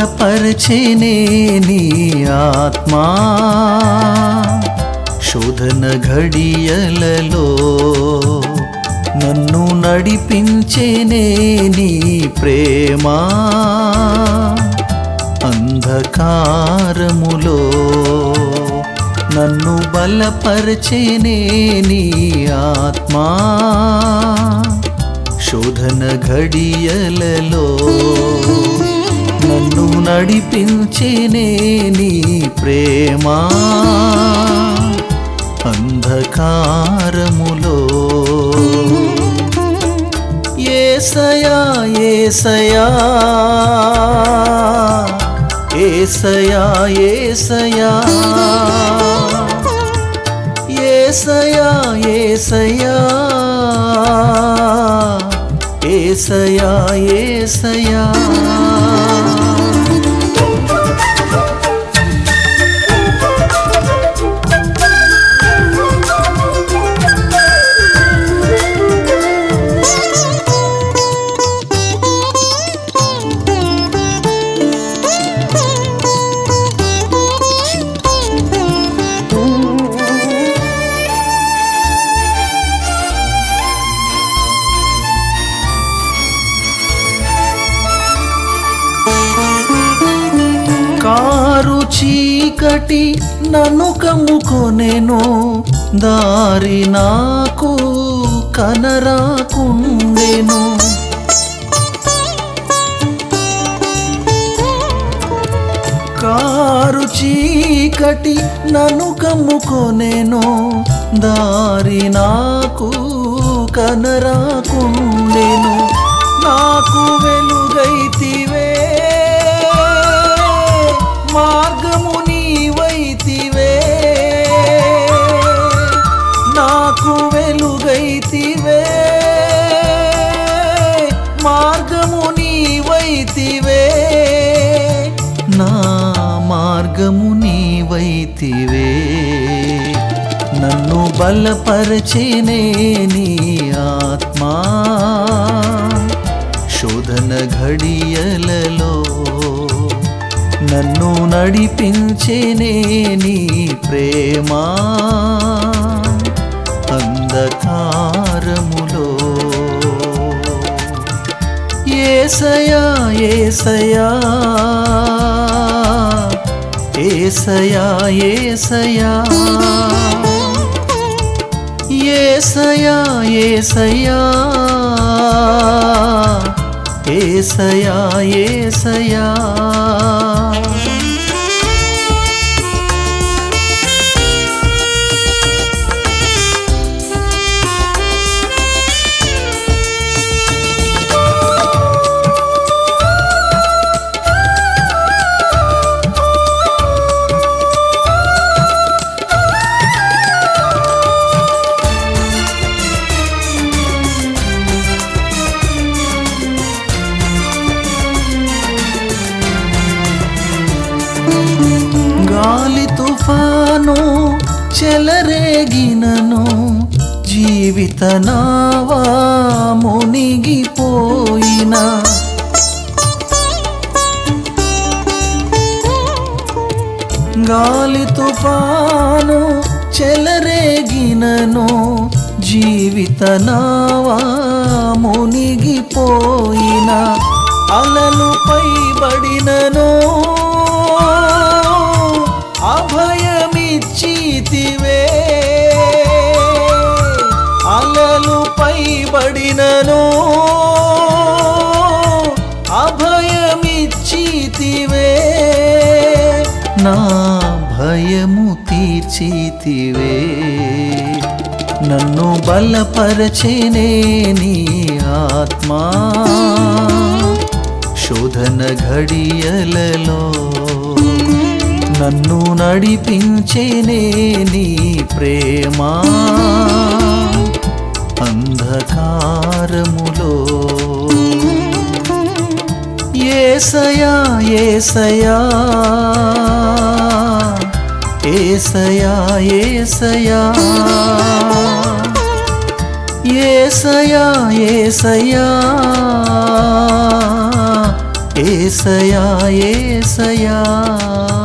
బలపరచేనే నీ ఆత్మా శోధన ఘడియలలో నన్ను నడిపించేనే నీ ప్రేమా అంధకారములో నన్ను బలపరచేనే నీ ఆత్మా శోధన ఘడియలలో నన్ను నడిపించేనే నీ ప్రేమా అంధకారములో ఏసయా ఏసయా ఏసయా ఏసయా ఏసయా ఏసయా ఏసయా ఏసయా కారు చీకటి నన్ను కమ్ముకొనెను దారి నాకు కనరాకుండెను కారు చీకటి నన్ను కమ్ముకొనెను దారి నాకు కనరాకుండెను నాకు వెలుగైతివే మార్గము నీవైతివే నాకు వెలుగైతివే మార్గము నీవైతివే నా మార్గము నీవైతివే నన్ను బలపరచేనే నీ ఆత్మా శోధన ఘడియలలో నన్ను నడిపించేనే నీ ప్రేమా అంధకారములో ఏసయా ఏసయా ఏసయా ఏసయా ఏసయా ఏసయా ఏసయా ఏసయా గాలి తుఫాను చెలరేగినను జీవిత నావా మునిగిపోయిన గాలి తుఫాను చెలరేగినను జీవిత నావా మునిగిపోయిన అలలు పైబడినను అభయమిచ్చితివే అలలు పైబడినను అభయమిచ్చితివే నా భయము తీర్చితివే నన్ను బలపరచేనే నీ ఆత్మా శోధన ఘడియలలో నన్ను నడిపించేనే నీ ప్రేమా అంధకారములో ఏసయా ఏసయా ఏసయా ఏసయా ఏసయా ఏసయా ఏసయా ఏసయా